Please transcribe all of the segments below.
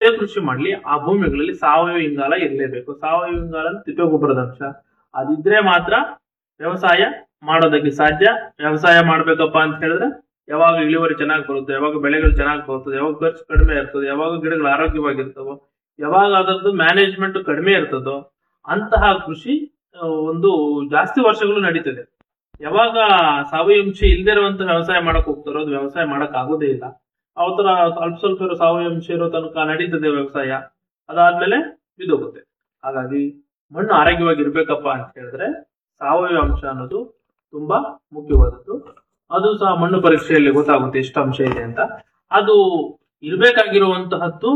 ಕೃಷಿ ಮಾಡ್ಲಿ ಆ ಭೂಮಿಗಳಲ್ಲಿ ಸಾವಯವ ಇಂಗಾಲ ಇರಲೇಬೇಕು ಸಾವಯವ ಇಂಗಾಲ ಅಂದ್ರೆ ತಿಪ್ಪೆಗೊಬ್ಬರದ ಅಂಶ ಅದಿದ್ರೆ ಮಾತ್ರ ವ್ಯವಸಾಯ ಮಾಡೋದಕ್ಕೆ ಸಾಧ್ಯ ವ್ಯವಸಾಯ ಮಾಡ್ಬೇಕಪ್ಪ ಅಂತ ಹೇಳಿದ್ರೆ ಯಾವಾಗ ಇಳುವರಿ ಚೆನ್ನಾಗಿ ಬರುತ್ತೆ ಯಾವಾಗ ಬೆಳೆಗಳು ಚೆನ್ನಾಗಿ ಬರ್ತದೆ ಯಾವಾಗ ಖರ್ಚು ಕಡಿಮೆ ಇರ್ತದೆ ಯಾವಾಗ ಗಿಡಗಳು ಆರೋಗ್ಯವಾಗಿರ್ತವೋ ಯಾವಾಗ ಅದರದ್ದು ಮ್ಯಾನೇಜ್ಮೆಂಟ್ ಕಡಿಮೆ ಇರ್ತದೋ ಅಂತಹ ಕೃಷಿ ಆ, ಒಂದು ಜಾಸ್ತಿ ವರ್ಷಗಳು ನಡೀತದೆ ಯಾವಾಗ ಸಾವಯವ ಅಂಶ ಇಲ್ಲದೆ ಇರುವಂತ ವ್ಯವಸಾಯ ಮಾಡಕ್ ಹೋಗ್ತಾರೋ ಅದು ವ್ಯವಸಾಯ ಮಾಡಕ್ ಆಗೋದೇ ಇಲ್ಲ ಅವತರ ಸ್ವಲ್ಪ ಸ್ವಲ್ಪ ಇರೋ ಸಾವಯವ ಅಂಶ ಇರೋ ತನಕ ನಡೀತದೆ ವ್ಯವಸಾಯ ಅದಾದ್ಮೇಲೆ ಬಿದ್ದೋಗುತ್ತೆ ಹಾಗಾಗಿ ಮಣ್ಣು ಆರೋಗ್ಯವಾಗಿ ಇರ್ಬೇಕಪ್ಪ ಅಂತ ಹೇಳಿದ್ರೆ ಸಾವಯವ ಅಂಶ ಅನ್ನೋದು ತುಂಬಾ ಮುಖ್ಯವಾದದ್ದು ಅದು ಸಹ ಮಣ್ಣು ಪರೀಕ್ಷೆಯಲ್ಲಿ ಗೊತ್ತಾಗುತ್ತೆ ಎಷ್ಟು ಅಂಶ ಇದೆ ಅಂತ ಅದು ಇರಬೇಕಾಗಿರುವಂತಹದ್ದು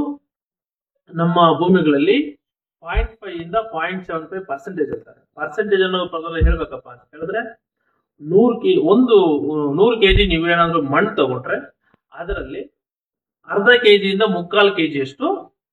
ನಮ್ಮ ಭೂಮಿಗಳಲ್ಲಿ ಪಾಯಿಂಟ್ ಫೈವ್ ಇಂದ ಪಾಯಿಂಟ್ ಸೆವೆನ್ ಫೈವ್ ಪರ್ಸೆಂಟೇಜ್ ಇರ್ತಾರೆ ಪರ್ಸೆಂಟೇಜ್ ಅನ್ನೋ ಪದದಲ್ಲಿ ಹೇಳ್ಬೇಕಪ್ಪ ಅಂತ ಹೇಳಿದ್ರೆ ನೂರು ಕೆ ಒಂದು ನೂರು ಕೆಜಿ ನೀವೇನಾದ್ರೂ ಮಣ್ಣು ತಗೊಂಡ್ರೆ ಅದರಲ್ಲಿ ಅರ್ಧ ಕೆಜಿಯಿಂದ ಮುಕ್ಕಾಲು ಕೆಜಿ ಅಷ್ಟು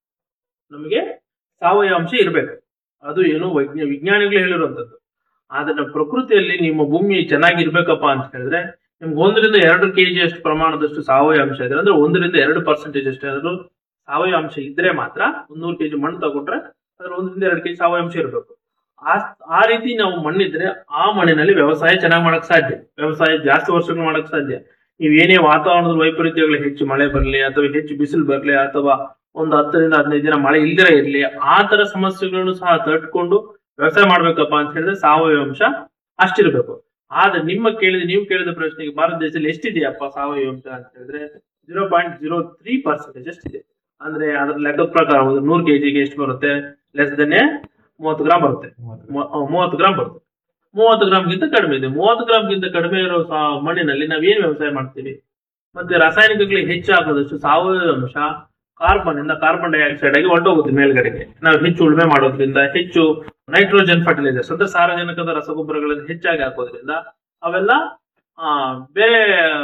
ನಮಗೆ ಸಾವಯವ ಅಂಶ ಇರಬೇಕು ಅದು ಏನು ವೈಜ್ಞ ವಿಜ್ಞಾನಿಗಳು ಹೇಳಿರುವಂತದ್ದು ಆದ್ರೆ ಪ್ರಕೃತಿಯಲ್ಲಿ ನಿಮ್ಮ ಭೂಮಿ ಚೆನ್ನಾಗಿರ್ಬೇಕಪ್ಪ ಅಂತ ಹೇಳಿದ್ರೆ ನಿಮ್ಗೆ ಒಂದರಿಂದ ಎರಡು ಕೆಜಿ ಅಷ್ಟು ಪ್ರಮಾಣದಷ್ಟು ಸಾವಯವ ಅಂಶ ಇದೆ ಅಂದ್ರೆ ಒಂದರಿಂದ ಎರಡು ಪರ್ಸೆಂಟೇಜ್ ಅಷ್ಟು ಏನಾದ್ರು ಸಾವಯವ ಅಂಶ ಇದ್ರೆ ಮಾತ್ರ ಒಂದ್ ನೂರು ಕೆಜಿ ಮಣ್ಣು ತಗೊಂಡ್ರೆ ಅದ್ರ ಒಂದರಿಂದ ಎರಡು ಕೆಜಿ ಸಾವಯವ ಅಂಶ ಇರಬೇಕು ಆ ಆ ರೀತಿ ನಾವು ಮಣ್ಣಿದ್ರೆ ಆ ಮಣ್ಣಿನಲ್ಲಿ ವ್ಯವಸಾಯ ಚೆನ್ನಾಗಿ ಮಾಡಕ್ ಸಾಧ್ಯ ವ್ಯವಸಾಯ ಜಾಸ್ತಿ ವರ್ಷಗಳು ಮಾಡಕ್ ಸಾಧ್ಯ ನೀವು ಏನೇ ವಾತಾವರಣದ ವೈಪರೀತ್ಯಗಳು ಹೆಚ್ಚು ಮಳೆ ಬರಲಿ ಅಥವಾ ಹೆಚ್ಚು ಬಿಸಿಲು ಬರಲಿ ಅಥವಾ ಒಂದು ಹತ್ತರಿಂದ ಹದಿನೈದು ದಿನ ಮಳೆ ಇಲ್ದಿರ ಇರಲಿ ಆ ತರ ಸಮಸ್ಯೆಗಳನ್ನು ಸಹ ತಟ್ಕೊಂಡು ವ್ಯವಸಾಯ ಮಾಡ್ಬೇಕಪ್ಪ ಅಂತ ಹೇಳಿದ್ರೆ ಸಾವಯವ ಅಂಶ ಅಷ್ಟಿರ್ಬೇಕು ಆದ್ರೆ ನಿಮ್ಮ ಕೇಳಿದ ನೀವು ಕೇಳಿದ ಪ್ರಶ್ನೆಗೆ ಭಾರತ ದೇಶದಲ್ಲಿ ಎಷ್ಟಿದೆಯಪ್ಪ ಸಾವಯವ ಅಂಶ ಅಂತ ಹೇಳಿದ್ರೆ zero point zero three percentage ಅಷ್ಟಿದೆ ಅಂದ್ರೆ ಅದ್ರ ಲೆಕ್ಕದ ಪ್ರಕಾರ ಒಂದು ನೂರು ಕೆಜಿಗೆ ಎಷ್ಟು ಬರುತ್ತೆ ಲೆಸ್ ದನ್ನೇ ಮೂವತ್ತು ಗ್ರಾಮ್ ಬರುತ್ತೆ ಮೂ- ಆ, ಮೂವತ್ತು ಗ್ರಾಮ್ ಬರುತ್ತೆ ಮೂವತ್ತು ಗ್ರಾಮ್ಗಿಂತ ಕಡಿಮೆ ಇದೆ ಮೂವತ್ತು ಗ್ರಾಮ್ಗಿಂತ ಕಡಿಮೆ ಇರೋ ಸಾ- ಮಣ್ಣಿನಲ್ಲಿ ನಾವೇನ್ ವ್ಯವಸಾಯ ಮಾಡ್ತೀವಿ ಮತ್ತೆ ರಾಸಾಯನಿಕಗಳಿಗೆ ಹೆಚ್ಚು ಹಾಕೋದಷ್ಟು ಸಾವಯವ ಅಂಶ ಕಾರ್ಬನ್ ಇಂದ ಕಾರ್ಬನ್ ಡೈಆಕ್ಸೈಡ್ ಆಗಿ ಹೊರಟೋಗುತ್ತೆ ಮೇಲ್ಗಡೆಗೆ ನಾವು ಹೆಚ್ಚು ಉಳುಮೆ ಮಾಡೋದ್ರಿಂದ ಹೆಚ್ಚು ನೈಟ್ರೋಜನ್ ಫರ್ಟಿಲೈಸರ್ಸ್ ಅಂದ್ರೆ ಸಾರಜನಕದ ರಸಗೊಬ್ಬರಗಳನ್ನು ಹೆಚ್ಚಾಗಿ ಹಾಕೋದ್ರಿಂದ ಅವೆಲ್ಲ ಆ, ಬೇರೆ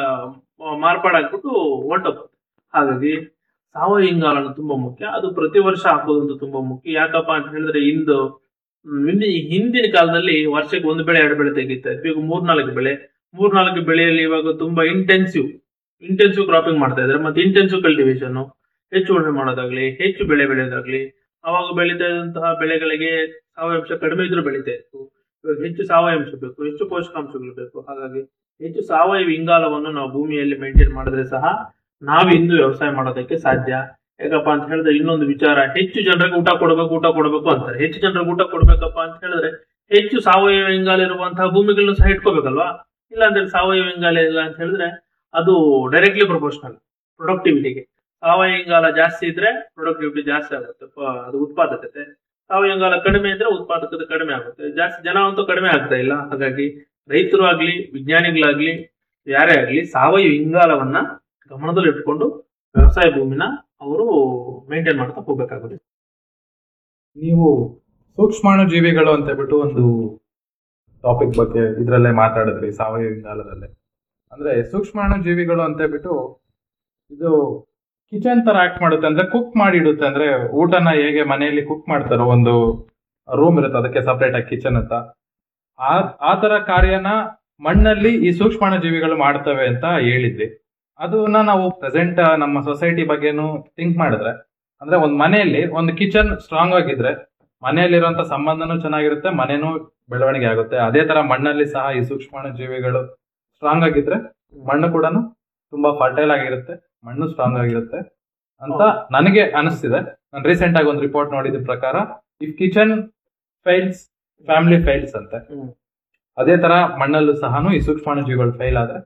ಆ, ಮಾರ್ಪಾಡಾಗ್ಬಿಟ್ಟು ಹೊರಟೋಗುತ್ತೆ ಹಾಗಾಗಿ ಸಾವಯವ ಇಂಗಾಲನು ತುಂಬಾ ಮುಖ್ಯ ಅದು ಪ್ರತಿ ವರ್ಷ ಹಾಕೋದಂತೂ ತುಂಬಾ ಮುಖ್ಯ ಯಾಕಪ್ಪ ಅಂತ ಹೇಳಿದ್ರೆ ಇಂದು ಹ್ಮ್, ಹಿಂದಿ ಹಿಂದಿನ ಕಾಲದಲ್ಲಿ ವರ್ಷಕ್ಕೆ ಒಂದು ಬೆಳೆ ಎರಡು ಬೆಳೆ ತೆಗಿತಾ ಇದ್ವಿ ಈಗ ಮೂರ್ನಾಲ್ಕು ಬೆಳೆ ಮೂರ್ನಾಲ್ಕು ಬೆಳೆಯಲ್ಲಿ ಇವಾಗ ತುಂಬಾ ಇಂಟೆನ್ಸಿವ್ ಇಂಟೆನ್ಸಿವ್ ಕ್ರಾಪಿಂಗ್ ಮಾಡ್ತಾ ಇದ್ದಾರೆ ಮತ್ತೆ ಇಂಟೆನ್ಸಿವ್ ಕಲ್ಟಿವೇಶನ್ ಹೆಚ್ಚು ಉಳುಮೆ ಮಾಡೋದಾಗ್ಲಿ ಹೆಚ್ಚು ಬೆಳೆ ಬೆಳೆಯೋದಾಗ್ಲಿ ಅವಾಗ ಬೆಳೀತಾ ಇದ್ದಂತಹ ಬೆಳೆಗಳಿಗೆ ಸಾವಯವಾಂಶ ಕಡಿಮೆ ಇದ್ರೂ ಬೆಳೀತಾ ಇತ್ತು ಇವಾಗ ಹೆಚ್ಚು ಸಾವಯವಾಂಶ ಬೇಕು ಹೆಚ್ಚು ಪೋಷಕಾಂಶಗಳು ಬೇಕು ಹಾಗಾಗಿ ಹೆಚ್ಚು ಸಾವಯವ ಇಂಗಾಲವನ್ನು ನಾವು ಭೂಮಿಯಲ್ಲಿ ಮೇಂಟೈನ್ ಮಾಡಿದ್ರೆ ಸಹ ನಾವು ಇಂದು ವ್ಯವಸಾಯ ಮಾಡೋದಕ್ಕೆ ಸಾಧ್ಯ ಯಾಕಪ್ಪ ಅಂತ ಹೇಳಿದ್ರೆ ಇನ್ನೊಂದು ವಿಚಾರ ಹೆಚ್ಚು ಜನರಿಗೆ ಊಟ ಕೊಡಬೇಕು ಊಟ ಕೊಡಬೇಕು ಅಂತಾರೆ ಹೆಚ್ಚು ಜನರಿಗೆ ಊಟ ಕೊಡ್ಬೇಕಪ್ಪ ಅಂತ ಹೇಳಿದ್ರೆ ಹೆಚ್ಚು ಸಾವಯವ ಇಂಗಾಲ ಇರುವಂತಹ ಭೂಮಿಗಳನ್ನು ಸಹ ಇಟ್ಕೋಬೇಕಲ್ವಾ ಇಲ್ಲ ಅಂದ್ರೆ ಸಾವಯವ ಇಂಗಾಲ ಇಲ್ಲ ಅಂತ ಹೇಳಿದ್ರೆ ಅದು ಡೈರೆಕ್ಟ್ಲಿ ಪ್ರಪೋರ್ಷನಲ್ ಪ್ರೊಡಕ್ಟಿವಿಟಿಗೆ ಸಾವಯವ ಇಂಗಾಲ ಜಾಸ್ತಿ ಇದ್ರೆ ಪ್ರೊಡಕ್ಟಿವಿಟಿ ಜಾಸ್ತಿ ಆಗುತ್ತೆ ಪ- ಅದು ಉತ್ಪಾದಕತೆ ಸಾವಯವ ಇಂಗಾಲ ಕಡಿಮೆ ಇದ್ರೆ ಉತ್ಪಾದಕತೆ ಕಡಿಮೆ ಆಗುತ್ತೆ ಜಾಸ್ತಿ ಜನ ಅಂತೂ ಕಡಿಮೆ ಆಗ್ತಾ ಇಲ್ಲ ಹಾಗಾಗಿ ರೈತರು ಆಗ್ಲಿ ವಿಜ್ಞಾನಿಗಳಾಗ್ಲಿ ಯಾರೇ ಆಗ್ಲಿ ಸಾವಯವ ಇಂಗಾಲವನ್ನ ಗಮನದಲ್ಲಿ ಇಟ್ಕೊಂಡು ವ್ಯವಸಾಯ ಭೂಮಿನ ಅವರು ಮೇಂಟೈನ್ ಮಾಡ್ತಾ ಹೋಗ್ಬೇಕಾಗುತ್ತೆ ನೀವು ಸೂಕ್ಷ್ಮಾಣು ಜೀವಿಗಳು ಅಂತ ಹೇಳ್ಬಿಟ್ಟು ಒಂದು ಟಾಪಿಕ್ ಬಗ್ಗೆ ಇದ್ರಲ್ಲೇ ಮಾತಾಡಿದ್ರಿ ಸಾವಯವ ಇಂಗಾಲದಲ್ಲೇ ಅಂದ್ರೆ ಸೂಕ್ಷ್ಮಾಣು ಜೀವಿಗಳು ಅಂತ ಹೇಳ್ಬಿಟ್ಟು ಇದು ಕಿಚನ್ ತರ ಆಕ್ಟ್ ಮಾಡುತ್ತೆ ಅಂದ್ರೆ ಕುಕ್ ಮಾಡಿ ಇಡುತ್ತೆ ಅಂದ್ರೆ ಊಟನ ಹೇಗೆ ಮನೆಯಲ್ಲಿ ಕುಕ್ ಮಾಡ್ತಾರೋ ಒಂದು ರೂಮ್ ಇರುತ್ತೆ ಅದಕ್ಕೆ ಸಪರೇಟ್ ಆಗಿ ಕಿಚನ್ ಅಂತ ಆ ಆ ತರ ಕಾರ್ಯನ ಮಣ್ಣಲ್ಲಿ ಈ ಸೂಕ್ಷ್ಮಾಣು ಜೀವಿಗಳು ಮಾಡ್ತವೆ ಅಂತ ಹೇಳಿದ್ವಿ ಅದನ್ನ ನಾವು ಪ್ರೆಸೆಂಟ್ ನಮ್ಮ ಸೊಸೈಟಿ ಬಗ್ಗೆನೂ ಥಿಂಕ್ ಮಾಡಿದ್ರೆ ಅಂದ್ರೆ ಒಂದ್ ಮನೆಯಲ್ಲಿ ಒಂದು ಕಿಚನ್ ಸ್ಟ್ರಾಂಗ್ ಆಗಿದ್ರೆ ಮನೆಯಲ್ಲಿರುವಂತ ಸಂಬಂಧನೂ ಚೆನ್ನಾಗಿರುತ್ತೆ ಮನೆನೂ ಬೆಳವಣಿಗೆ ಆಗುತ್ತೆ ಅದೇ ತರ ಮಣ್ಣಲ್ಲಿ ಸಹ ಈ ಸೂಕ್ಷ್ಮಾಣು ಜೀವಿಗಳು ಸ್ಟ್ರಾಂಗ್ ಆಗಿದ್ರೆ ಮಣ್ಣು ಕೂಡ ತುಂಬಾ ಫರ್ಟೈಲ್ ಆಗಿರುತ್ತೆ ಮಣ್ಣು ಸ್ಟ್ರಾಂಗ್ ಆಗಿರುತ್ತೆ ಅಂತ ನನಗೆ ಅನಿಸ್ತಿದೆ ನಾನು ರೀಸೆಂಟ್ ಆಗಿ ಒಂದು ರಿಪೋರ್ಟ್ ನೋಡಿದ ಪ್ರಕಾರ if kitchen files family files ಅಂತೆ ಹ್ಮ್. ಅದೇ ತರ ಮಣ್ಣಲ್ಲೂ ಸಹ ಈ ಸೂಕ್ಷ್ಮಾಣು ಜೀವಿಗಳು ಫೈಲ್ ಆದ್ರೆ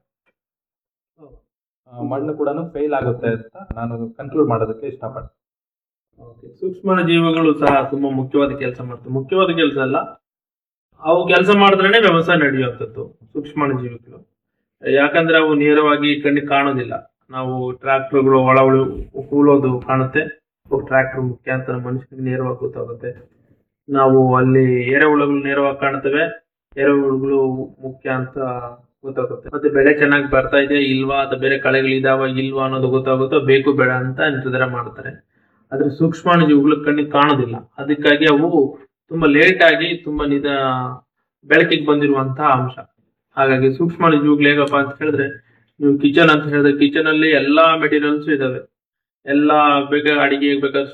ಆ, ಮಣ್ಣು ಕೂಡ ಫೇಲ್ ಆಗುತ್ತೆ ಅಂತ ನಾನು ಕನ್ಕ್ಲೂಡ್ ಮಾಡೋದಕ್ಕೆ ಇಷ್ಟಪಡ್ತೀನಿ ಸೂಕ್ಷ್ಮ ಜೀವಿಗಳು ಸಹ ತುಂಬಾ ಮುಖ್ಯವಾದ ಕೆಲಸ ಮಾಡ್ತವೆ ಮುಖ್ಯವಾದ ಕೆಲಸ ಅಲ್ಲ ಅವು ಕೆಲಸ ಮಾಡಿದ್ರೇನೆ ವ್ಯವಸಾಯ ನಡೆಯುವಂಥದ್ದು ಸೂಕ್ಷ್ಮ ಜೀವಿಗಳು ಯಾಕಂದ್ರೆ ಅವು ನೇರವಾಗಿ ಕಣ್ಣಿಗೆ ಕಾಣೋದಿಲ್ಲ ನಾವು ಟ್ರಾಕ್ಟರ್ಗಳು ಒಳ ಉಳು ಹೂಳೋದು ಕಾಣುತ್ತೆ ಟ್ರಾಕ್ಟರ್ ಮುಖ್ಯಾಂತರ ಮನುಷ್ಯನಿಗೆ ನೇರವಾಗಿ ಗೊತ್ತಾಗುತ್ತೆ ನಾವು ಅಲ್ಲಿ ಎರೆಹುಳುಗಳು ನೇರವಾಗಿ ಕಾಣ್ತವೆ ಎರೆಹುಳುಗಳು ಮುಖ್ಯ ಅಂತ ಗೊತ್ತಾಗುತ್ತೆ ಮತ್ತೆ ಬೆಳೆ ಚೆನ್ನಾಗಿ ಬರ್ತಾ ಇದೆ ಇಲ್ವಾ ಅಥವಾ ಬೇರೆ ಕಳೆಗಳು ಇದಾವ ಇಲ್ವಾ ಅನ್ನೋದು ಗೊತ್ತಾಗುತ್ತೋ ಬೇಕು ಬೇಡ ಅಂತ ನಿರ್ಧಾರ ಮಾಡ್ತಾರೆ ಆದ್ರೆ ಸೂಕ್ಷ್ಮಾಣು ಜೀವಿಗಳು ಕಣ್ಣಿಗೆ ಕಾಣೋದಿಲ್ಲ ಅದಕ್ಕಾಗಿ ಅವು ತುಂಬಾ ಲೇಟ್ ಆಗಿ ತುಂಬಾ ನಿಧ ಬೆಳಕಿಗೆ ಬಂದಿರುವಂತಹ ಅಂಶ ಹಾಗಾಗಿ ಸೂಕ್ಷ್ಮಾಣು ಜೀವಿಗಳು ಹೇಗಪ್ಪ ಅಂತ ಹೇಳಿದ್ರೆ ನೀವು ಕಿಚನ್ ಅಂತ ಹೇಳಿದ್ರೆ ಕಿಚನ್ ಅಲ್ಲಿ ಎಲ್ಲಾ ಮೆಟೀರಿಯಲ್ಸ್ ಇದಾವೆ ಎಲ್ಲಾ ಬೇಕಾದ ಅಡಿಗೆ ಬೇಕಾದ